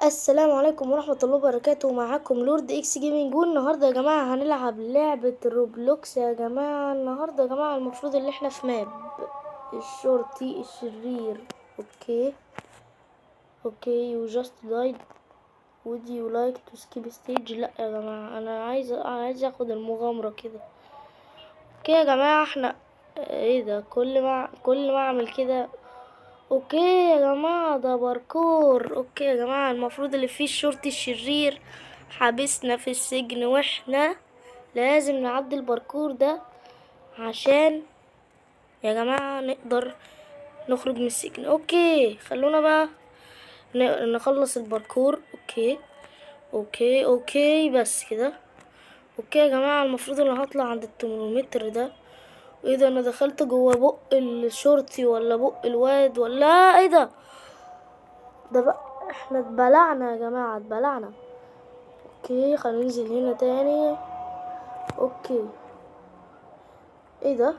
السلام عليكم ورحمة الله وبركاته معاكم لورد اكس جيمنج والنهاردة يا جماعة هنلعب لعبة روبلوكس يا جماعة النهاردة يا جماعة المفروض اللي احنا في ماب الشرطي الشرير اوكي اوكي يو جاست دايد would you like to skip stage لا يا جماعة انا عايز عايز اخد المغامرة كده اوكي يا جماعة احنا ايه ده كل ما كل ما اعمل كده اوكي يا جماعة ده باركور اوكي يا جماعة المفروض اللي فيه الشرطي الشرير حابسنا في السجن واحنا لازم نعدي الباركور ده عشان يا جماعة نقدر نخرج من السجن اوكي خلونا بقى ن- نخلص الباركور اوكي اوكي اوكي بس كده اوكي يا جماعة المفروض انا هطلع عند الترمومتر ده ايه ده انا دخلت جوه بق الشرطي ولا بق الواد ولا ايه ده ده بقى احنا اتبلعنا يا جماعة اتبلعنا اوكي خلينا ننزل هنا تاني اوكي ايه ده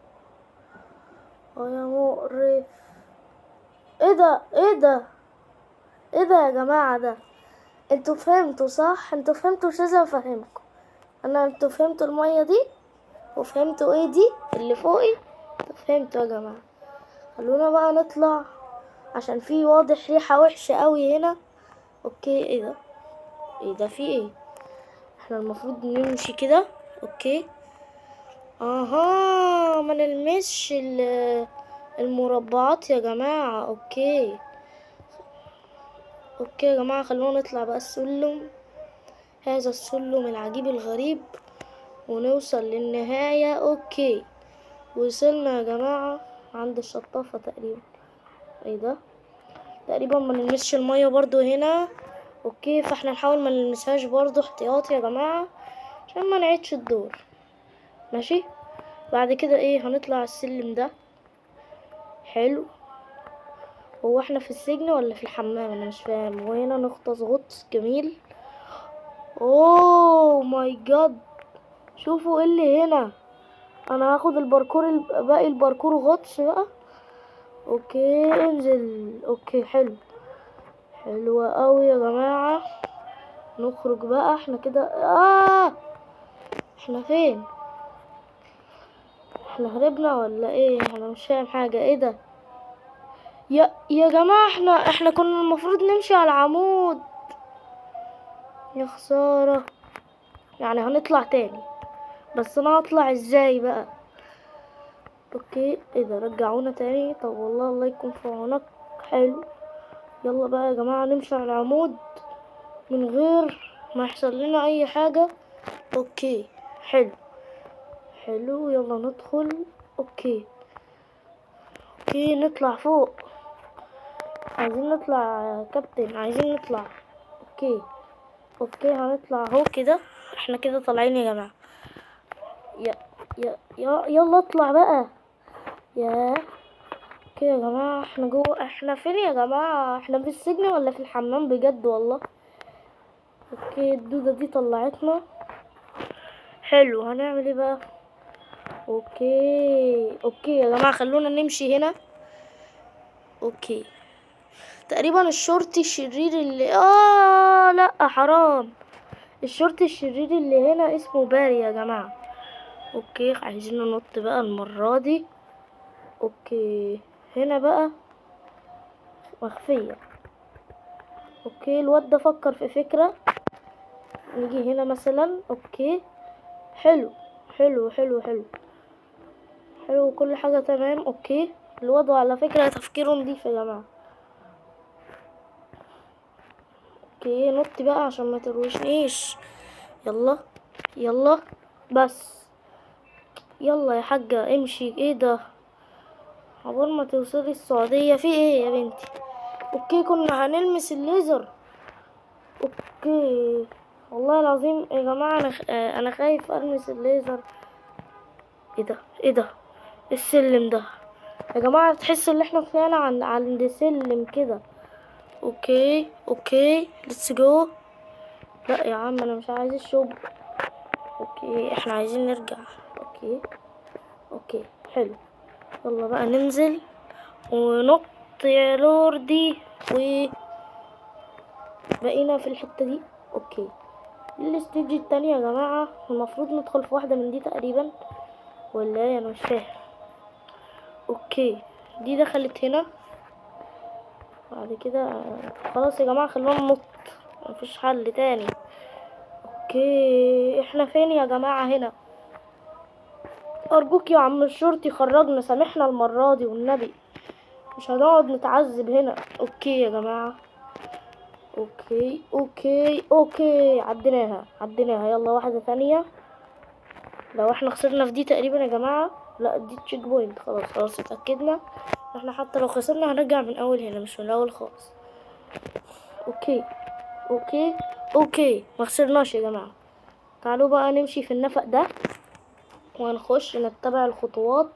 اه يا مقرف ايه ده ايه ده ايه ده يا جماعة ده انتوا فهمتوا صح انتوا فهمتوا مش لازم افهمكم انا انتوا فهمتوا المية دي وفهمتوا ايه دي اللي فوقي فهمتوا يا جماعة خلونا بقى نطلع عشان في واضح ريحة وحشة قوي هنا اوكي ايه ده ايه ده في ايه احنا المفروض نمشي كده اوكي اها ما نلمسش ال- المربعات يا جماعة اوكي اوكي يا جماعة خلونا نطلع بقى السلم هذا السلم العجيب الغريب ونوصل للنهاية اوكي وصلنا يا جماعة عند الشطافة تقريبا ايه ده تقريبا ما نلمسش المية برضو هنا اوكي فاحنا نحاول ما نلمسهاش برضو احتياطي يا جماعة عشان ما نعيدش الدور ماشي بعد كده ايه هنطلع السلم ده حلو هو احنا في السجن ولا في الحمام انا مش فاهم وهنا نغطس غطس جميل اوه ماي جاد شوفوا ايه اللي هنا انا هاخد الباركور الب- باقي الباركور غطس بقى اوكي انزل اوكي حلو حلوة قوي يا جماعة نخرج بقى احنا كده اه احنا فين احنا هربنا ولا ايه انا مش فاهم حاجة ايه ده يا يا جماعة احنا احنا كنا المفروض نمشي على العمود يا خسارة يعني هنطلع تاني بس انا هطلع ازاي بقى اوكي ايه ده رجعونا تاني طب والله الله يكون في عونك حلو يلا بقى يا جماعة نمشي على العمود من غير ما يحصل لنا اي حاجة اوكي حلو حلو يلا ندخل اوكي اوكي نطلع فوق عايزين نطلع يا كابتن عايزين نطلع اوكي اوكي هنطلع اهو كده احنا كده طالعين يا جماعة يا يا يا يلا اطلع بقى يا اوكي يا جماعة احنا جوه احنا فين يا جماعة احنا في السجن ولا في الحمام بجد والله اوكي الدودة دي طلعتنا حلو هنعمل ايه بقى اوكي اوكي يا جماعة خلونا نمشي هنا اوكي تقريبا الشرطي الشرير اللي اه لا حرام الشرطي الشرير اللي هنا اسمه باري يا جماعة اوكي عايزين ننط بقى المرة دي اوكي هنا بقى مخفية اوكي الواد ده فكر في فكرة نيجي هنا مثلا اوكي حلو حلو حلو حلو حلو كل حاجة تمام اوكي الواد على فكرة تفكيره نضيف يا جماعة اوكي نط بقى عشان ما تروشنيش يلا يلا بس يلا يا حاجة امشي ايه ده عقبال ما توصلي السعودية في ايه يا بنتي اوكي كنا هنلمس الليزر اوكي والله العظيم يا جماعة انا خ... آه، انا خايف المس الليزر ايه ده ايه ده إيه السلم ده يا جماعة تحس ان احنا طلعنا عند عند سلم كده اوكي اوكي ليتس جو لا يا عم انا مش عايز الشوب اوكي احنا عايزين نرجع اوكي اوكي حلو يلا بقى ننزل ونط يا لوردي و بقينا في الحتة دي اوكي الستيج التانية يا جماعة المفروض ندخل في واحدة من دي تقريبا ولا ايه انا مش فاهم اوكي دي دخلت هنا بعد كده خلاص يا جماعة خلونا ننط مفيش حل تاني اوكي احنا فين يا جماعة هنا ارجوك يا عم الشرطي خرجنا سامحنا المرة دي والنبي مش هنقعد نتعذب هنا اوكي يا جماعة اوكي اوكي اوكي عديناها عديناها يلا واحدة ثانية لو احنا خسرنا في دي تقريبا يا جماعة لا دي تشيك بوينت خلاص خلاص اتأكدنا احنا حتى لو خسرنا هنرجع من اول هنا مش من الاول خالص اوكي اوكي اوكي ما خسرناش يا جماعة تعالوا بقى نمشي في النفق ده ونخش نتبع الخطوات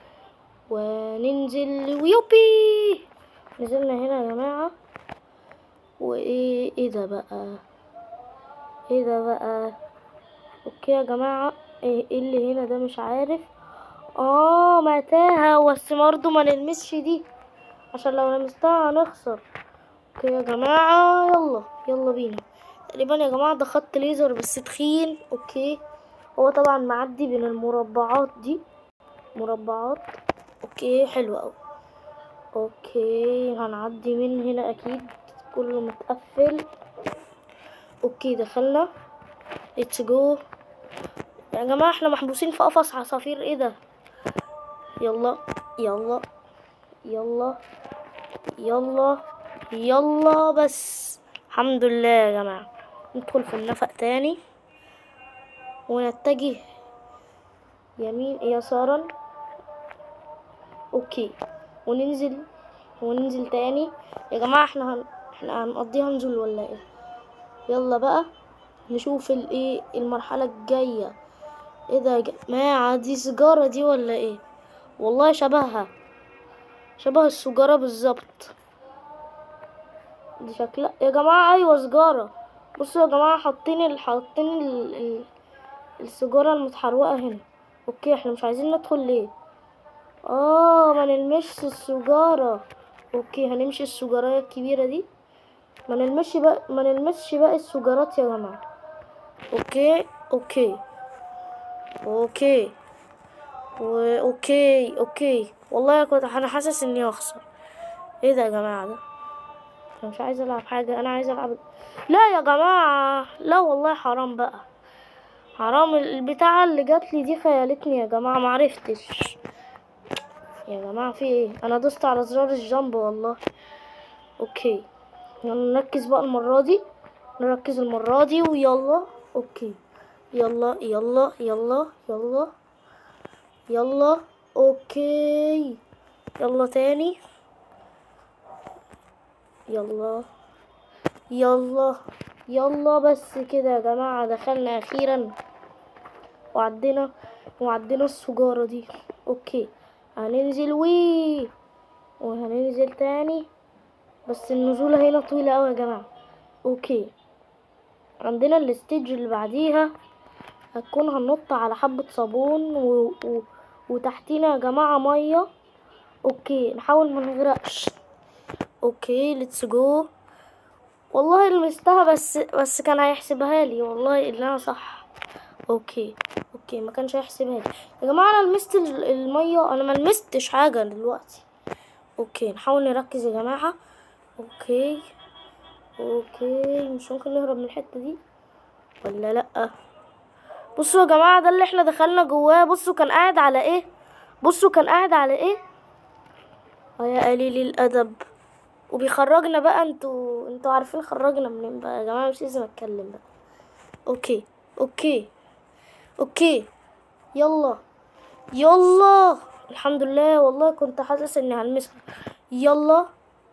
وننزل ويوبي نزلنا هنا يا جماعة وايه ايه ده بقى ايه ده بقى اوكي يا جماعة ايه إيه اللي هنا ده مش عارف اه متاهة بس برضه ما نلمسش دي عشان لو لمستها هنخسر اوكي يا جماعة يلا يلا بينا تقريبا يا جماعة ده خط ليزر بس تخين اوكي هو طبعا معدي بين المربعات دي مربعات اوكي حلو اوي اوكي هنعدي من هنا اكيد كله متقفل اوكي دخلنا ليتس جو يا جماعة احنا محبوسين في قفص عصافير ايه ده يلا يلا يلا يلا يلا بس الحمد لله يا جماعة ندخل في النفق تاني ونتجه يمين يسارا اوكي وننزل وننزل تاني يا جماعة احنا هن... احنا هنقضيها نزول ولا ايه يلا بقى نشوف الايه المرحلة الجاية ايه ده يا جماعة دي سيجارة دي ولا ايه والله شبهها شبه السجارة بالظبط دي شكلها يا جماعة ايوه سجارة بصوا يا جماعة حاطين ال... حاطين ال... ال... السجارة المتحروقة هنا اوكي احنا مش عايزين ندخل ليه اه ما نلمسش السجارة اوكي هنمشي السجارية الكبيرة دي ما نلمسش بقى ما نلمسش باقي السجارات يا جماعة اوكي اوكي اوكي و- اوكي اوكي والله كنت انا حاسس اني هخسر ايه ده يا جماعة ده انا مش عايز العب حاجة انا عايز العب لا يا جماعة لا والله حرام بقى حرام البتاعة اللي جات لي دي خيالتني يا جماعة معرفتش يا جماعة في ايه انا دوست على زرار الجنب والله اوكي يلا نركز بقى المرة دي نركز المرة دي ويلا اوكي يلا يلا يلا يلا يلا اوكي يلا تاني يلا يلا يلا بس كده يا جماعة دخلنا أخيرا وعدينا وعدينا السجارة دي اوكي هننزل وي وهننزل تاني بس النزولة هنا طويلة أوي يا جماعة اوكي عندنا الستيج اللي بعديها هتكون هننط على حبة صابون و... و... وتحتينا يا جماعة مية اوكي نحاول ما نغرقش اوكي ليتس جو والله لمستها بس بس كان هيحسبها لي والله اللي انا صح اوكي اوكي ما كانش هيحسبها لي يا جماعه انا لمست ال- الميه انا ما لمستش حاجه دلوقتي اوكي نحاول نركز يا جماعه اوكي اوكي مش ممكن نهرب من الحته دي ولا لا بصوا يا جماعه ده اللي احنا دخلنا جواه بصوا كان قاعد على ايه بصوا كان قاعد على ايه اه يا قليل الادب وبيخرجنا بقى انتوا انتوا عارفين خرجنا منين بقى يا جماعه مش لازم اتكلم بقى اوكي اوكي اوكي يلا يلا الحمد لله والله كنت حاسس اني هلمسها يلا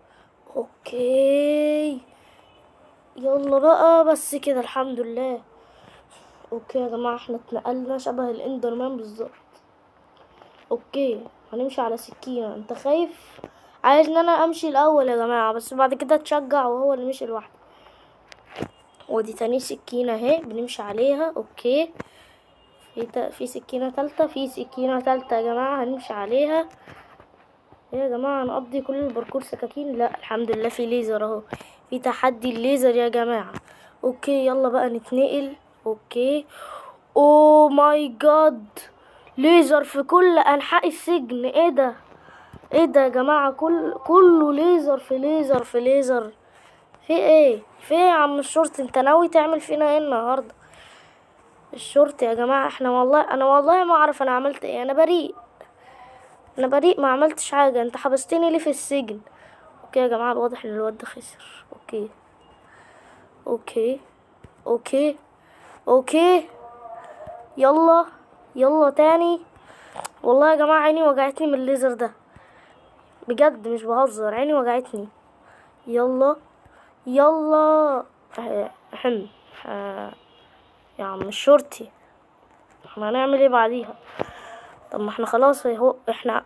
اوكي يلا بقى بس كده الحمد لله اوكي يا جماعه احنا اتنقلنا شبه الاندرمان بالظبط اوكي هنمشي على سكينه انت خايف عايز ان انا امشي الاول يا جماعه بس بعد كده اتشجع وهو اللي مشي لوحده ودي تاني سكينه اهي بنمشي عليها اوكي في ت... في سكينه تالتة في سكينه تالتة يا جماعه هنمشي عليها إيه يا جماعه هنقضي كل الباركور سكاكين لا الحمد لله في ليزر اهو في تحدي الليزر يا جماعة اوكي يلا بقى نتنقل اوكي او ماي جاد ليزر في كل انحاء السجن ايه ده ايه ده يا جماعة كل كله ليزر في ليزر في ليزر في ايه في ايه يا عم الشرطي انت ناوي تعمل فينا ايه النهارده الشرطي يا جماعة احنا والله انا والله ما اعرف انا عملت ايه انا بريء انا بريء ما عملتش حاجة انت حبستني ليه في السجن اوكي يا جماعة الواضح ان الواد ده خسر اوكي اوكي اوكي اوكي يلا يلا تاني والله يا جماعة عيني وجعتني من الليزر ده بجد مش بهزر عيني وجعتني يلا يلا حلو يا عم الشرطي احنا هنعمل ايه بعديها طب ما احنا خلاص اهو احنا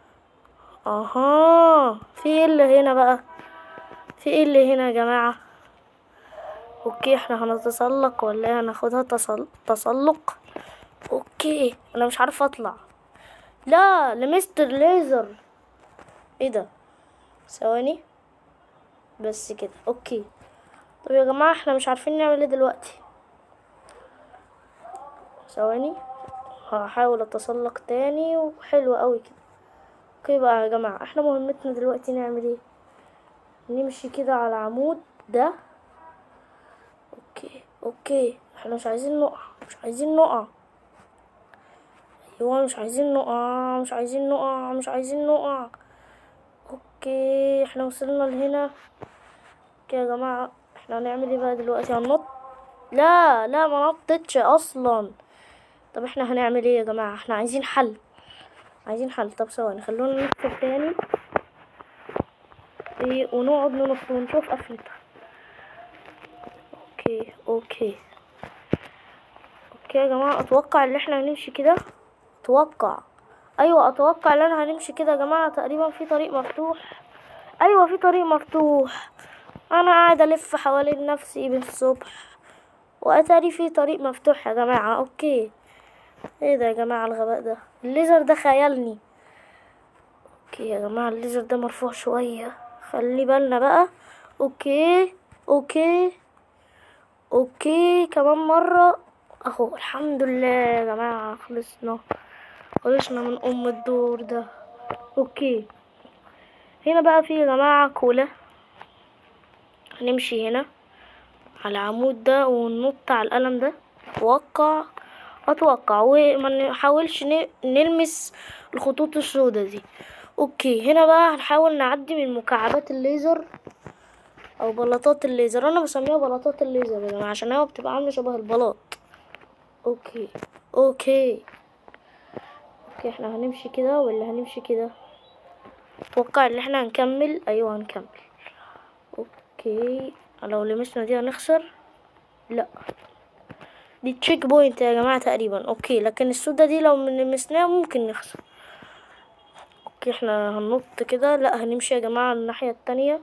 اها في ايه اللي هنا بقى في ايه اللي هنا يا جماعة اوكي احنا هنتسلق ولا ايه هناخدها تسل... تسلق اوكي انا مش عارفه اطلع لا لمستر ليزر ايه ده ثواني بس كده اوكي طب يا جماعه احنا مش عارفين نعمل ايه دلوقتي ثواني هحاول اتسلق تاني وحلو قوي كده اوكي بقى يا جماعه احنا مهمتنا دلوقتي نعمل ايه نمشي كده على العمود ده اوكي اوكي احنا مش عايزين نقع مش عايزين نقع ايوه مش عايزين نقع مش عايزين نقع مش عايزين نقع اوكي احنا وصلنا لهنا اوكي يا جماعة احنا هنعمل ايه بقى دلوقتي هننط لا لا ما نطتش اصلا طب احنا هنعمل ايه يا جماعة احنا عايزين حل عايزين حل طب ثواني خلونا نكتب تاني ايه ونقعد ننط ونشوف قفلتها اوكي اوكي اوكي يا جماعة اتوقع ان احنا هنمشي كده اتوقع ايوه اتوقع ان انا هنمشي كده يا جماعة تقريبا في طريق مفتوح ايوه في طريق مفتوح انا قاعدة الف حوالين نفسي بالصبح واتاري في طريق مفتوح يا جماعة اوكي ايه ده يا جماعة الغباء ده الليزر ده خيالني اوكي يا جماعة الليزر ده مرفوع شوية خلي بالنا بقى اوكي اوكي اوكي كمان مرة اهو الحمد لله يا جماعة خلصنا خلصنا من ام الدور ده اوكي هنا بقى في يا جماعة كولا هنمشي هنا على العمود ده وننط على القلم ده اتوقع اتوقع وما نحاولش ن- نلمس الخطوط السوداء دي اوكي هنا بقى هنحاول نعدي من مكعبات الليزر او بلاطات الليزر انا بسميها بلاطات الليزر يا جماعه عشان هي بتبقى عامله شبه البلاط اوكي اوكي اوكي احنا هنمشي كده ولا هنمشي كده اتوقع ان احنا هنكمل ايوه هنكمل اوكي لو لمسنا دي هنخسر لا دي تشيك بوينت يا جماعه تقريبا اوكي لكن السودا دي لو من- لمسناها ممكن نخسر اوكي احنا هننط كده لا هنمشي يا جماعه الناحيه التانية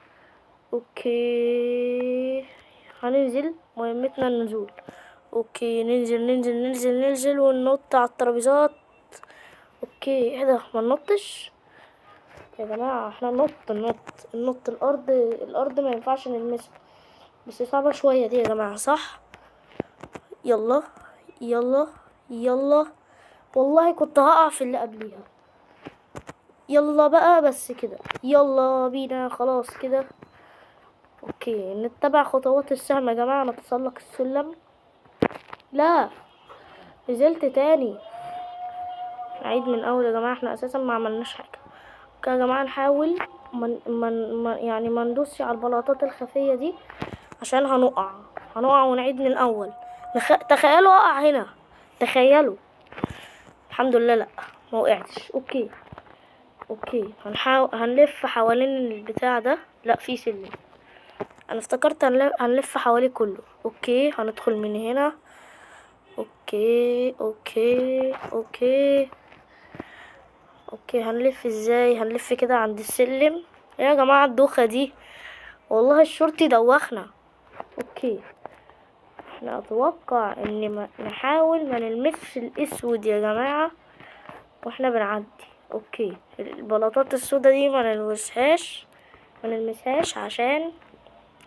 اوكي هننزل مهمتنا النزول اوكي ننزل ننزل ننزل ننزل وننط على الترابيزات اوكي ايه ده ما ننطش يا جماعه احنا ننط ننط ننط الارض الارض ما ينفعش نلمسها بس صعبه شويه دي يا جماعه صح يلا يلا يلا والله كنت هقع في اللي قبليها يلا بقى بس كده يلا بينا خلاص كده اوكي نتبع خطوات السهم يا جماعة نتسلق السلم لا نزلت تاني نعيد من اول يا جماعة احنا اساسا ما عملناش حاجة اوكي يا جماعة نحاول من من من يعني ما ندوسش على البلاطات الخفية دي عشان هنقع هنقع ونعيد من الاول نخ... تخيلوا اقع هنا تخيلوا الحمد لله لا ما وقعتش اوكي اوكي هنحاول هنلف حوالين البتاع ده لا في سلم انا افتكرت هنلف, هنلف حواليه كله اوكي هندخل من هنا اوكي اوكي اوكي اوكي هنلف ازاي هنلف كده عند السلم يا جماعة الدوخة دي والله الشرطي دوخنا اوكي احنا اتوقع ان ما نحاول ما نلمسش الاسود يا جماعة واحنا بنعدي اوكي البلاطات السودا دي ما نلمسهاش ما نلمسهاش عشان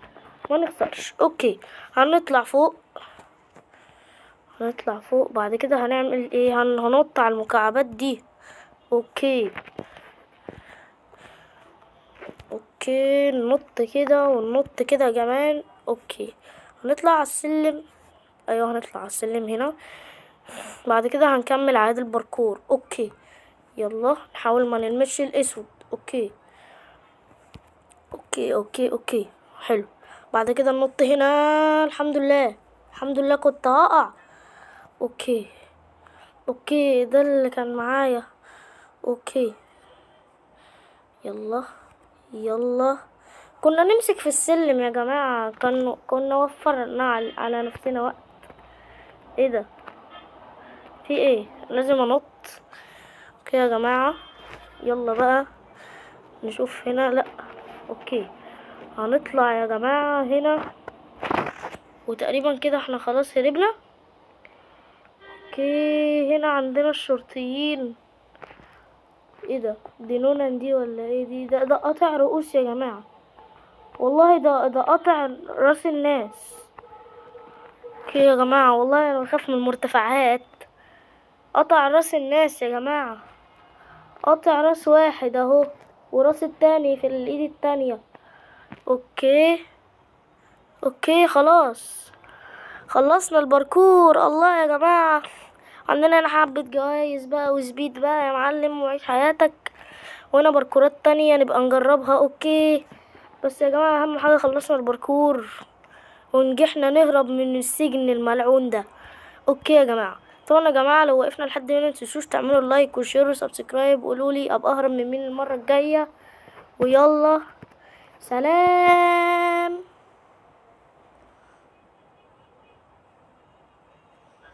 ما نخسرش اوكي هنطلع فوق هنطلع فوق بعد كده هنعمل ايه هن... هنط على المكعبات دي اوكي اوكي ننط كده وننط كده كمان اوكي هنطلع على السلم ايوه هنطلع على السلم هنا بعد كده هنكمل عادي الباركور اوكي يلا نحاول ما نلمسش الاسود اوكي اوكي اوكي اوكي حلو بعد كده ننط هنا الحمد لله الحمد لله كنت هقع اوكي اوكي ده اللي كان معايا اوكي يلا يلا كنا نمسك في السلم يا جماعة كنا كنا وفرنا على على نفسنا وقت ايه ده في ايه لازم انط اوكي يا جماعة يلا بقى نشوف هنا لا اوكي هنطلع يا جماعة هنا وتقريبا كده احنا خلاص هربنا اوكي هنا عندنا الشرطيين ايه ده دي نونان دي ولا ايه دي ده ده قطع رؤوس يا جماعة والله ده ده قطع راس الناس اوكي يا جماعة والله انا بخاف من المرتفعات قطع راس الناس يا جماعة قطع راس واحد اهو وراس التاني في الايد التانية اوكي اوكي خلاص خلصنا الباركور الله يا جماعة عندنا هنا حبة جوايز بقى وسبيد بقى يا معلم وعيش حياتك وهنا باركورات تانية نبقى نجربها اوكي بس يا جماعة اهم حاجة خلصنا الباركور ونجحنا نهرب من السجن الملعون ده اوكي يا جماعة طبعا يا جماعة لو وقفنا لحد هنا متنسوش تعملوا لايك وشير وسبسكرايب وقولولي ابقى اهرب من مين المرة الجاية ويلا سلام